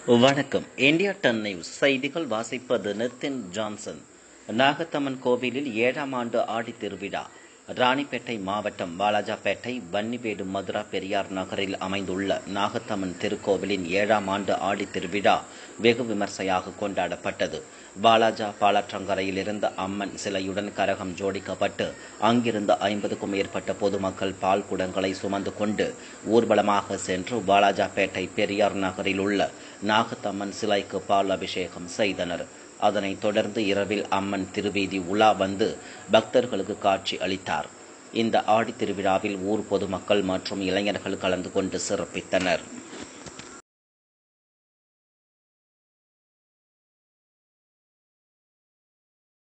வணக்கம் India ton news செய்திகள் வாசிப்பது நிதின் ஜான்சன் நாகத்தம்மன் கோவிலில் ஏழாம் ஆண்டு ஆடி திருவிழா ராணிப்பேட்டை மாவட்டம் வாலாஜாபேட்டை வன்னிவேடு மதுரா பெரியார் நகரில் அமைந்துள்ள நாகத்தம்மன் திருக்கோவிலின் ஏழாம் ஆண்டு ஆடி திருவிழா வெகு விமர்சையாக கொண்டாடப்பட்டது வாலாஜா பாலாற்றங்கரையில் இருந்த அம்மன் சிலையுடன் கரகம் ஜோடிக்கப்பட்டு அங்கிருந்த ஐம்பதுக்கும் மேற்பட்ட பொதுமக்கள் பால் குடங்களை சுமந்து கொண்டு ஊர்வலமாக சென்று வாலாஜாபேட்டை பெரியார் நகரில் உள்ள நாகத்தம்மன் சிலைக்கு பால் அபிஷேகம் செய்தனர் அதனைத் தொடர்ந்து இரவில் அம்மன் திருவீதி உலா வந்து பக்தர்களுக்கு காட்சி அளித்தார் இந்த ஆடி திருவிழாவில் ஊர் பொதுமக்கள் மற்றும் இளைஞர்கள் கலந்து கொண்டு சிறப்பித்தனர்